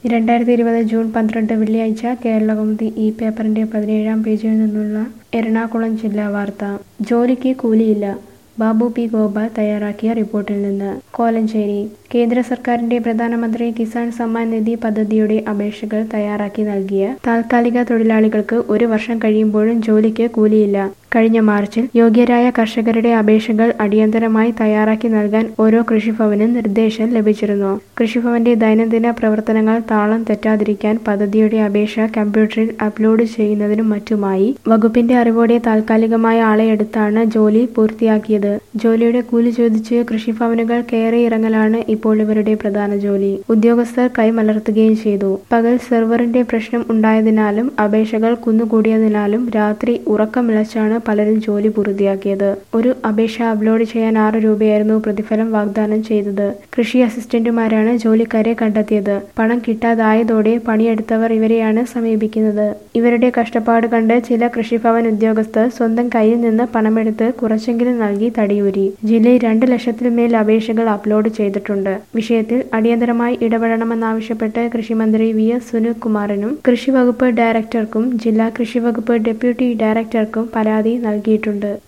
രണ്ടായിരത്തി ഇരുപത് ജൂൺ പന്ത്രണ്ട് വെള്ളിയാഴ്ച കേരളകൗമുദി ഈ പേപ്പറിന്റെ പതിനേഴാം പേജിൽ നിന്നുള്ള എറണാകുളം ജില്ലാ വാർത്ത ജോലിക്ക് കൂലിയില്ല ബാബു പി ഗോപാൽ തയ്യാറാക്കിയ റിപ്പോർട്ടിൽ നിന്ന് കോലഞ്ചേരി കേന്ദ്ര സർക്കാരിന്റെ പ്രധാനമന്ത്രി കിസാൻ സമ്മാൻ നിധി പദ്ധതിയുടെ അപേക്ഷകൾ തയ്യാറാക്കി നൽകിയ താൽക്കാലിക തൊഴിലാളികൾക്ക് ഒരു വർഷം കഴിയുമ്പോഴും ജോലിക്ക് കൂലിയില്ല കഴിഞ്ഞ മാർച്ചിൽ യോഗ്യരായ കർഷകരുടെ അപേക്ഷകൾ അടിയന്തരമായി തയ്യാറാക്കി നൽകാൻ ഓരോ കൃഷിഭവനും നിർദ്ദേശം ലഭിച്ചിരുന്നു കൃഷിഭവന്റെ ദൈനംദിന പ്രവർത്തനങ്ങൾ താളം തെറ്റാതിരിക്കാൻ പദ്ധതിയുടെ അപേക്ഷ കമ്പ്യൂട്ടറിൽ അപ്ലോഡ് ചെയ്യുന്നതിനും മറ്റുമായി വകുപ്പിന്റെ അറിവോടെ താൽക്കാലികമായ ആളെ എടുത്താണ് ജോലി പൂർത്തിയാക്കിയത് ജോലിയുടെ കൂലി ചോദിച്ച് കൃഷിഭവനുകൾ കയറി ഇറങ്ങലാണ് ഇപ്പോൾ ഇവരുടെ പ്രധാന ജോലി ഉദ്യോഗസ്ഥർ കൈമലർത്തുകയും ചെയ്തു പകൽ സെർവറിന്റെ പ്രശ്നം ഉണ്ടായതിനാലും അപേക്ഷകൾ കുന്നുകൂടിയതിനാലും രാത്രി ഉറക്കമിളച്ചാണ് പലരും ജോലി പൂർത്തിയാക്കിയത് ഒരു അപേക്ഷ അപ്ലോഡ് ചെയ്യാൻ ആറ് രൂപയായിരുന്നു പ്രതിഫലം വാഗ്ദാനം ചെയ്തത് കൃഷി അസിസ്റ്റന്റുമാരാണ് ജോലിക്കാരെ കണ്ടെത്തിയത് പണം കിട്ടാതായതോടെ പണിയെടുത്തവർ ഇവരെയാണ് സമീപിക്കുന്നത് ഇവരുടെ കഷ്ടപ്പാട് കണ്ട് ചില കൃഷിഭവൻ ഉദ്യോഗസ്ഥർ സ്വന്തം കയ്യിൽ നിന്ന് പണമെടുത്ത് കുറച്ചെങ്കിലും നൽകി തടിയൂരി ജില്ലയിൽ രണ്ട് ലക്ഷത്തിൽ മേൽ അപേക്ഷകൾ അപ്ലോഡ് ചെയ്തിട്ടുണ്ട് വിഷയത്തിൽ അടിയന്തരമായി ഇടപെടണമെന്നാവശ്യപ്പെട്ട് കൃഷിമന്ത്രി വി എസ് സുനിൽകുമാറിനും കൃഷി വകുപ്പ് ഡയറക്ടർക്കും ജില്ലാ കൃഷി വകുപ്പ് ഡെപ്യൂട്ടി ഡയറക്ടർക്കും പരാതി നൽകിയിട്ടുണ്ട്